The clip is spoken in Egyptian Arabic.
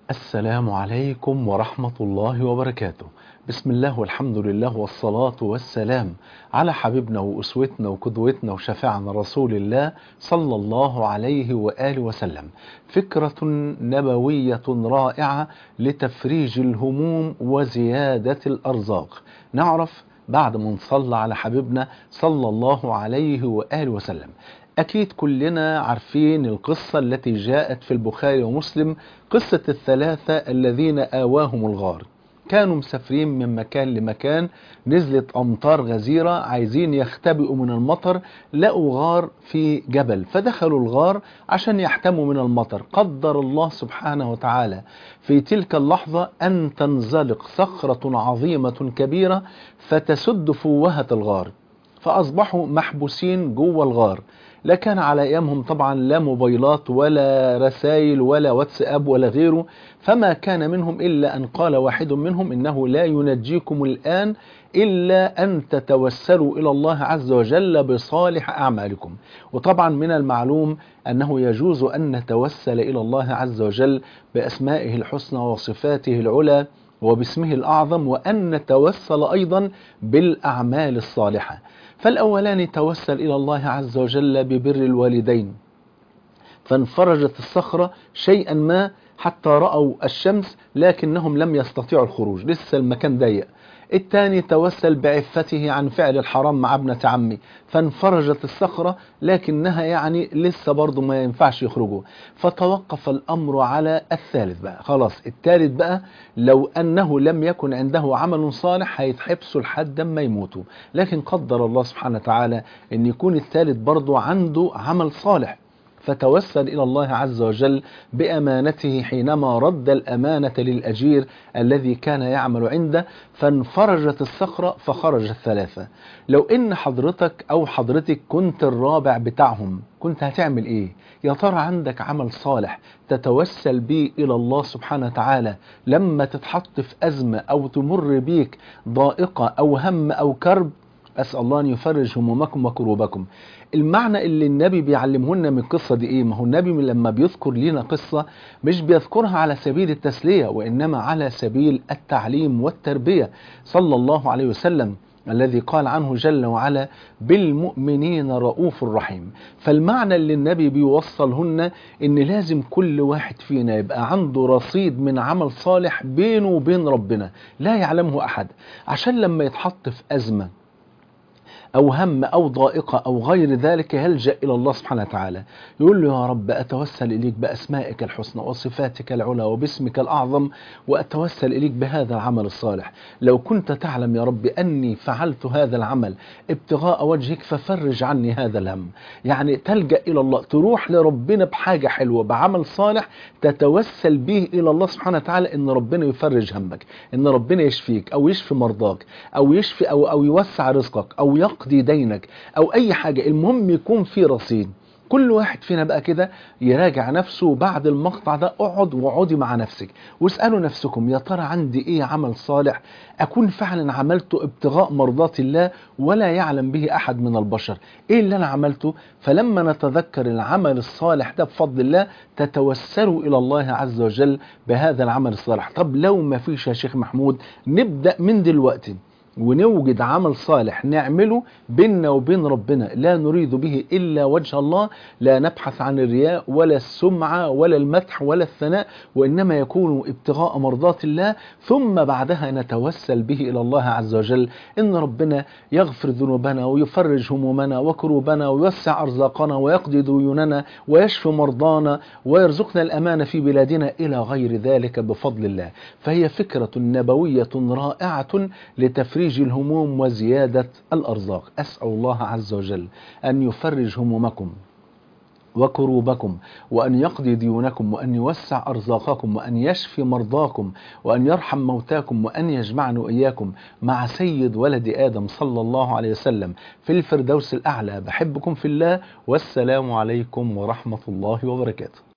السلام عليكم ورحمة الله وبركاته بسم الله والحمد لله والصلاة والسلام على حبيبنا وأسوتنا وقدوتنا وشفاعنا رسول الله صلى الله عليه وآله وسلم فكرة نبوية رائعة لتفريج الهموم وزيادة الأرزاق نعرف بعد ما نصلى على حبيبنا صلى الله عليه وآله وسلم أكيد كلنا عارفين القصة التي جاءت في البخاري ومسلم قصة الثلاثة الذين آواهم الغار كانوا مسافرين من مكان لمكان نزلت أمطار غزيرة عايزين يختبئوا من المطر لقوا غار في جبل فدخلوا الغار عشان يحتموا من المطر قدر الله سبحانه وتعالى في تلك اللحظة أن تنزلق صخرة عظيمة كبيرة فتسد فوهة الغار فأصبحوا محبوسين جوه الغار لا كان على ايامهم طبعا لا موبايلات ولا رسائل ولا واتساب ولا غيره فما كان منهم الا ان قال واحد منهم انه لا ينجيكم الان الا ان تتوسلوا الى الله عز وجل بصالح اعمالكم وطبعا من المعلوم انه يجوز ان نتوسل الى الله عز وجل باسمائه الحسنى وصفاته العلى وباسمه الاعظم وان نتوسل ايضا بالاعمال الصالحه فالأولان توسل إلى الله عز وجل ببر الوالدين فانفرجت الصخرة شيئا ما حتى رأوا الشمس لكنهم لم يستطيعوا الخروج لسه المكان ضيق الثاني توسل بعفته عن فعل الحرام مع ابنة عمي فانفرجت الصخرة لكنها يعني لسه برضه ما ينفعش يخرجوا فتوقف الأمر على الثالث بقى خلاص الثالث بقى لو أنه لم يكن عنده عمل صالح هيتحبسوا لحد ما يموتوا لكن قدر الله سبحانه وتعالى أن يكون الثالث برضه عنده عمل صالح فتوسل إلى الله عز وجل بأمانته حينما رد الأمانة للأجير الذي كان يعمل عنده فانفرجت الصخرة فخرج الثلاثة لو إن حضرتك أو حضرتك كنت الرابع بتاعهم كنت هتعمل إيه؟ يا ترى عندك عمل صالح تتوسل به إلى الله سبحانه وتعالى لما تتحط في أزمة أو تمر بيك ضائقة أو هم أو كرب أسأل الله أن يفرج همومكم وكروبكم المعنى اللي النبي بيعلمه لنا من القصة دي إيه ما هو النبي لما بيذكر لنا قصة مش بيذكرها على سبيل التسلية وإنما على سبيل التعليم والتربية صلى الله عليه وسلم الذي قال عنه جل وعلا بالمؤمنين رؤوف رحيم فالمعنى اللي النبي بيوصلهن ان لازم كل واحد فينا يبقى عنده رصيد من عمل صالح بينه وبين ربنا لا يعلمه احد عشان لما يتحط في ازمه أو هم أو ضائقة أو غير ذلك يلجأ إلى الله سبحانه وتعالى يقول له يا رب أتوسل إليك بأسمائك الحسنى وصفاتك العلى وباسمك الأعظم وأتوسل إليك بهذا العمل الصالح لو كنت تعلم يا رب أني فعلت هذا العمل ابتغاء وجهك ففرج عني هذا الهم يعني تلجأ إلى الله تروح لربنا بحاجة حلوة بعمل صالح تتوسل به إلى الله سبحانه وتعالى إن ربنا يفرج همك إن ربنا يشفيك أو يشفي مرضاك أو يشفي أو, أو يوسع رزقك أو يق يقضي دينك او اي حاجة المهم يكون في رصيد كل واحد فينا بقى كده يراجع نفسه بعد المقطع ده اقعد واقعدي مع نفسك واسألوا نفسكم يا ترى عندي ايه عمل صالح اكون فعلا عملته ابتغاء مرضات الله ولا يعلم به احد من البشر ايه اللي انا عملته فلما نتذكر العمل الصالح ده بفضل الله تتوسلوا الى الله عز وجل بهذا العمل الصالح طب لو ما فيش يا شيخ محمود نبدأ من دلوقتي ونوجد عمل صالح نعمله بيننا وبين ربنا لا نريد به إلا وجه الله لا نبحث عن الرياء ولا السمعة ولا المدح ولا الثناء وإنما يكون ابتغاء مرضات الله ثم بعدها نتوسل به إلى الله عز وجل إن ربنا يغفر ذنوبنا ويفرج همومنا وكروبنا ويوسع أرزاقنا ويقضي ديوننا ويشفي مرضانا ويرزقنا الأمان في بلادنا إلى غير ذلك بفضل الله فهي فكرة نبوية رائعة لتفريج تفريج الهموم وزيادة الأرزاق أسأل الله عز وجل أن يفرج همومكم وكروبكم وأن يقضي ديونكم وأن يوسع أرزاقكم وأن يشفي مرضاكم وأن يرحم موتاكم وأن يجمعنا إياكم مع سيد ولد آدم صلى الله عليه وسلم في الفردوس الأعلى بحبكم في الله والسلام عليكم ورحمة الله وبركاته